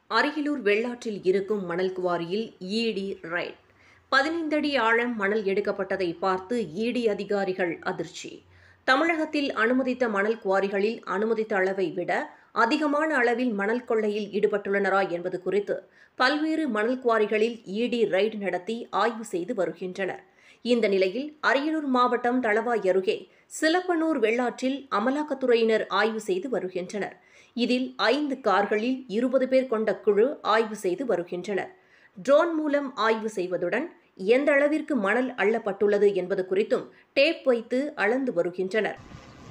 அரியலூர் வெள்ளாற்றில் இருக்கும் மணல் குவாரியில் ED right பதினைந்து அடி ஆழம் மணல் எடுக்கப்பட்டதை பார்த்து ஈடி அதிகாரிகள் அதிர்ச்சி தமிழகத்தில் அனுமதித்த மணல் குவாரிகளில் அனுமதித்த அளவை விட அதிகமான அளவில் மணல் கொள்ளையில் ஈடுபட்டுள்ளனரா என்பது குறித்து பல்வேறு மணல் குவாரிகளில் ஈடி ரைடு நடத்தி ஆய்வு செய்து வருகின்றனர் இந்த நிலையில் அரியலூர் மாவட்டம் தளவாய் அருகே சிலப்பனூர் வெள்ளாற்றில் அமலாக்கத்துறையினர் ஆய்வு செய்து வருகின்றனர் இதில் ஐந்து கார்களில் இருபது பேர் கொண்ட குழு ஆய்வு செய்து வருகின்றனர் ட்ரோன் மூலம் ஆய்வு செய்வதுடன் எந்த அளவிற்கு மணல் அள்ளப்பட்டுள்ளது என்பது குறித்தும் டேப் வைத்து அளந்து வருகின்றனர்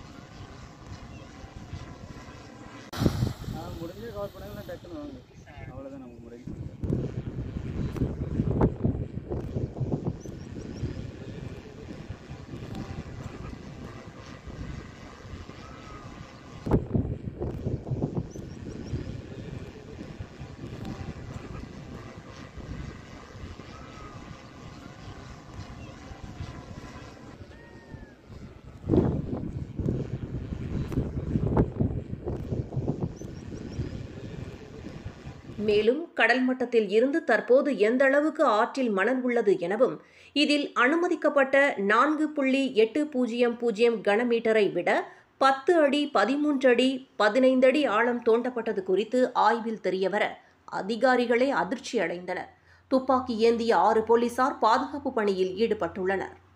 நான் முடிஞ்ச கவர் பண்ணாங்க டக்குன்னு வாங்க அவ்வளோதான் நமக்கு முடிஞ்சு மேலும் கடல் மட்டத்தில் இருந்து தற்போது எந்த அளவுக்கு ஆற்றில் மணல் உள்ளது எனவும் இதில் அனுமதிக்கப்பட்ட நான்கு புள்ளி எட்டு பூஜ்ஜியம் பூஜ்ஜியம் கனமீட்டரை விட பத்து அடி பதிமூன்று அடி பதினைந்து அடி ஆழம் தோண்டப்பட்டது குறித்து ஆய்வில் தெரியவர அதிகாரிகளே அதிர்ச்சி அடைந்தனர் துப்பாக்கி ஏந்திய ஆறு போலீசார் பாதுகாப்பு பணியில் ஈடுபட்டுள்ளனர்